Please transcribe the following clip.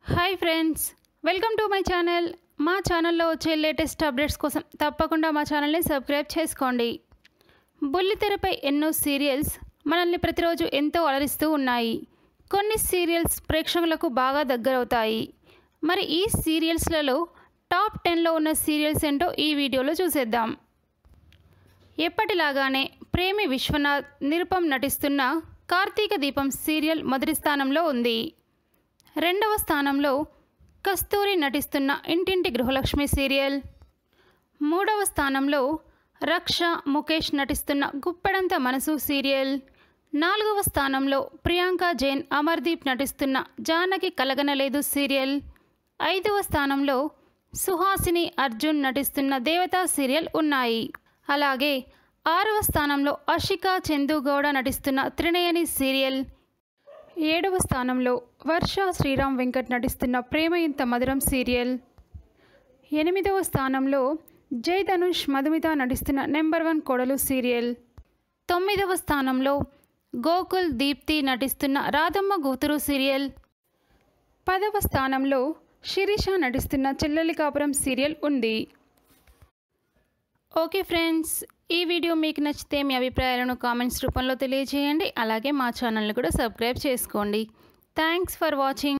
hi friends welcome to my channel మా ఛానల్లో వచ్చే లేటెస్ట్ అప్డేట్స్ కోసం తప్పకుండా మా ఛానల్ని సబ్స్క్రైబ్ చేసుకోండి బుల్లితెరపై ఎన్నో సీరియల్స్ మనల్ని ప్రతిరోజు ఎంతో అలరిస్తూ ఉన్నాయి కొన్ని సీరియల్స్ ప్రేక్షకులకు బాగా దగ్గరవుతాయి మరి ఈ సీరియల్స్లలో టాప్ టెన్లో ఉన్న సీరియల్స్ ఏంటో ఈ వీడియోలో చూసేద్దాం ఎప్పటిలాగానే ప్రేమి విశ్వనాథ్ నిరుపం నటిస్తున్న కార్తీక దీపం సీరియల్ మొదటి స్థానంలో ఉంది రెండవ స్థానంలో కస్తూరి నటిస్తున్న ఇంటింటి గృహలక్ష్మి సీరియల్ మూడవ స్థానంలో రక్ష ముఖేష్ నటిస్తున్న గుప్పెడంత మనసు సీరియల్ నాలుగవ స్థానంలో ప్రియాంక జైన్ అమర్దీప్ నటిస్తున్న జానకి కలగనలేదు సీరియల్ ఐదవ స్థానంలో సుహాసిని అర్జున్ నటిస్తున్న దేవతా సీరియల్ ఉన్నాయి అలాగే ఆరవ స్థానంలో అషికా చందుగౌడ నటిస్తున్న త్రినయని సీరియల్ ఏడవ స్థానంలో వర్ష శ్రీరామ్ వెంకట్ నటిస్తున్న ప్రేమ ఇంత మధురం సీరియల్ ఎనిమిదవ స్థానంలో జై ధనుష్ మధుమిత నటిస్తున్న నెంబర్ వన్ కొడలు సీరియల్ తొమ్మిదవ స్థానంలో గోకుల్ దీప్తి నటిస్తున్న రాధమ్మ కూతురు సీరియల్ పదవ స్థానంలో శిరీష నటిస్తున్న చెల్లెలి కాపురం సీరియల్ ఉంది ఓకే ఫ్రెండ్స్ ఈ వీడియో మీకు నచ్చితే మీ అభిప్రాయాలను కామెంట్స్ రూపంలో తెలియజేయండి అలాగే మా ఛానల్ని కూడా సబ్స్క్రైబ్ చేసుకోండి థ్యాంక్స్ ఫర్ వాచింగ్